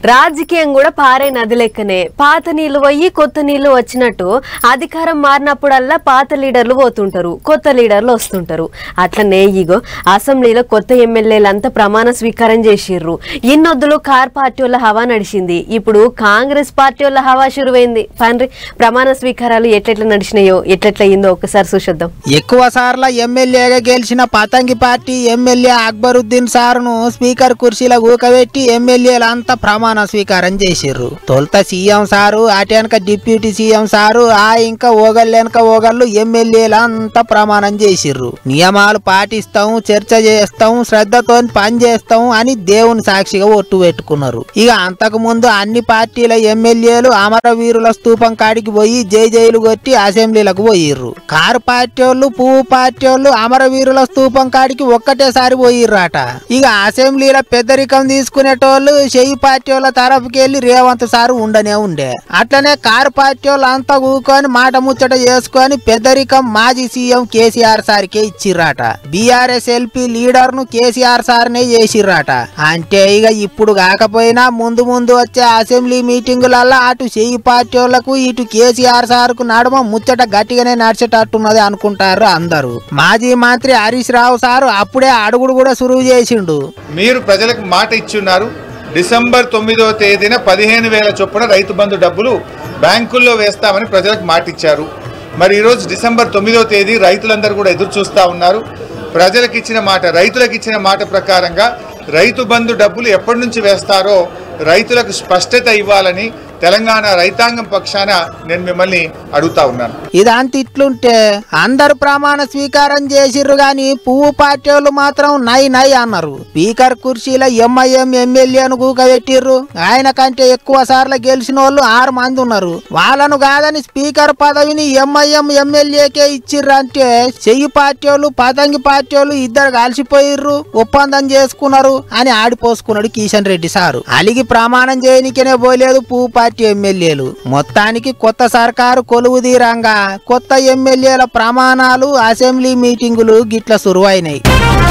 రాజకీయం కూడా పారే నది లెక్కనే పాత నీళ్లు పోయి కొత్త నీళ్లు వచ్చినట్టు అధికారం మారినప్పుడల్లా పాత లీడర్లు పోతుంటారు కొత్త లీడర్లు వస్తుంటారు అట్లనే ఇగో అసెంబ్లీలో కొత్త ఎమ్మెల్యేలంతా ప్రమాణ స్వీకారం చేసిర్రు ఇన్నొద్దులు కార్ పార్టీ వాళ్ళ హవా నడిచింది ఇప్పుడు కాంగ్రెస్ పార్టీ వాళ్ళ హవా షురువైంది పండ్రి ప్రమాణ స్వీకారాలు ఎట్లెట్లా నడిచినాయో ఎట్లెట్లా అయిందో ఒకసారి చూసొద్దాం ఎక్కువ సార్ల ఎమ్మెల్యేగా గెలిచిన పతంగి పార్టీ ఎమ్మెల్యే అక్బరుద్దీన్ సార్ను స్పీకర్ కుర్చీలో ఊకబెట్టి ఎమ్మెల్యేలంతా ప్రమాణ స్వీకారం చేసిర్రు తొలుత సీఎం సారు అటెనక డిప్యూటీ సీఎం సారు ఆ ఇంకా ఓగళ్ళెనక ఓగళ్ళు ఎమ్మెల్యేలంతా ప్రమాణం చేసిర్రు నియమాలు పాటిస్తాం చర్చ చేస్తాం శ్రద్ధతో పని చేస్తాం అని దేవుని సాక్షిగా ఒట్టు పెట్టుకున్నారు ఇక అంతకు ముందు అన్ని పార్టీల ఎమ్మెల్యేలు అమరవీరుల స్తూపం కాడికి పోయి జై జైలు కొట్టి అసెంబ్లీలకు పోయిర్రు కారు పార్టీ వాళ్ళు పువ్వు పార్టీ వాళ్ళు అమరవీరుల స్తూపం కాడికి ఒక్కటేసారి పోయిర్రాట ఇక అసెంబ్లీల పెద్దరికం తీసుకునేటోళ్ళు చెయ్యి పార్టీ వాళ్ళ తరఫుకి వెళ్ళి రేవంత్ సారు ఉండనే ఉండే అట్లనే కారు పార్టీ వాళ్ళు అంతా కూకొని మాట ముచ్చట చేసుకొని పెద్దరికం మాజీ సీఎం కేసీఆర్ సార్కే ఇచ్చిర్రాట బీఆర్ఎస్ ఎల్పీ లీడర్ ను కేసీఆర్ సార్నే చేసిర్రాట అంటే ఇక ఇప్పుడు కాకపోయినా ముందు ముందు వచ్చే అసెంబ్లీ మీటింగులల్లా అటు చెయ్యి పార్టీ వాళ్ళకు ఇటు కేసీఆర్ సార్ కు నడుమ ముచ్చట గట్టిగానే నడిచేటట్టున్నది అనుకుంటారు అందరూ మాజీ మంత్రి హరీష్ రావు సారు అప్పుడే అడుగుడు కూడా సురువు చేసిండు మీరు ప్రజలకు మాట ఇచ్చున్నారు డిసెంబర్ తొమ్మిదవ తేదీన పదిహేను వేల చొప్పున రైతు బంధు డబ్బులు బ్యాంకుల్లో వేస్తామని ప్రజలకు మాట ఇచ్చారు మరి ఈరోజు డిసెంబర్ తొమ్మిదవ తేదీ రైతులందరూ కూడా ఎదురు చూస్తూ ఉన్నారు ప్రజలకు ఇచ్చిన మాట రైతులకు ఇచ్చిన మాట ప్రకారంగా రైతు బంధు డబ్బులు ఎప్పటి నుంచి వేస్తారో రైతులకు స్పష్టత ఇవ్వాలని తెలంగాణ రైతాంగం పక్షాన నేను మిమ్మల్ని అడుగుతా ఉన్నాను ఇదంత ఇట్లుంటే అందరు ప్రమాణ స్వీకారం చేసిర్రు గాని పువ్వు పార్టీ వాళ్ళు మాత్రం నై నై అన్నారు స్పీకర్ కుర్చీలో ఎంఐఎం ఎమ్మెల్యేను కూకబెట్టిర్రు ఆయన కంటే ఎక్కువ సార్లు గెలిచిన వాళ్ళు ఆరు మంది ఉన్నారు వాళ్ళను కాదని స్పీకర్ పదవిని ఎంఐఎం ఎమ్మెల్యేకే ఇచ్చిర్రు అంటే చెయ్యి పార్టీ వాళ్ళు పతంగి పార్టీ వాళ్ళు ఇద్దరు కలిసిపోయిర్రు ఒప్పందం చేసుకున్నారు అని ఆడిపోసుకున్నాడు కిషన్ రెడ్డి సారు అలిగి ప్రమాణం చేయనికనే పోలేదు పువ్వు పార్టీ ఎమ్మెల్యేలు మొత్తానికి కొత్త సర్కారు కొలువు తీరంగా కొత్త ఎమ్మెల్యేల ప్రమాణాలు అసెంబ్లీ మీటింగులు గిట్ల సురువైనాయి